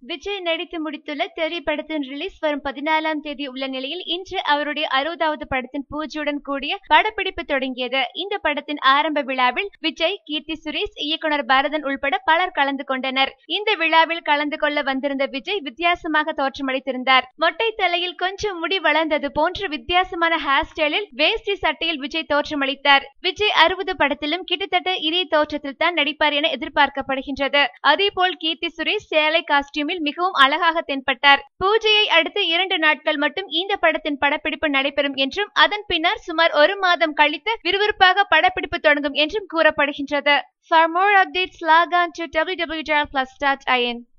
விஜய் நடித்து முடித்துள்ள தெரி படத்தின் ரிலீஸ் வரும் பதினாலாம் தேதி உள்ள நிலையில் இன்று அவருடைய அறுபதாவது படத்தின் பூஜையுடன் கூடிய படப்பிடிப்பு தொடங்கியது இந்த படத்தின் ஆரம்ப விழாவில் விஜய் கீர்த்தி சுரேஷ் இயக்குனர் பரதன் உள்பட பலர் கலந்து கொண்டனர் இந்த விழாவில் கலந்து கொள்ள வந்திருந்த விஜய் வித்தியாசமாக தோற்றமளித்திருந்தார் மொட்டை தலையில் கொஞ்சம் முடி வளர்ந்தது போன்ற வித்தியாசமான ஹேர் ஸ்டைலில் வேஷ்டி சட்டையில் விஜய் தோற்றமளித்தார் விஜய் அறுபது படத்திலும் கிட்டத்தட்ட இதே தோற்றத்தில் தான் நடிப்பார் என எதிர்பார்க்கப்படுகின்றது அதேபோல் கீர்த்தி சுரேஷ் சேலை காஸ்டியூமில் மிகவும் அழகாக தென்பட்டார் பூஜையை அடுத்து இரண்டு நாட்கள் மட்டும் இந்த படத்தின் படப்பிடிப்பு நடைபெறும் என்றும் அதன் பின்னர் சுமார் ஒரு மாதம் கழித்து விறுவிறுப்பாக படப்பிடிப்பு தொடங்கும் என்றும் கூறப்படுகின்றது For more updates, log on to www.plus.in.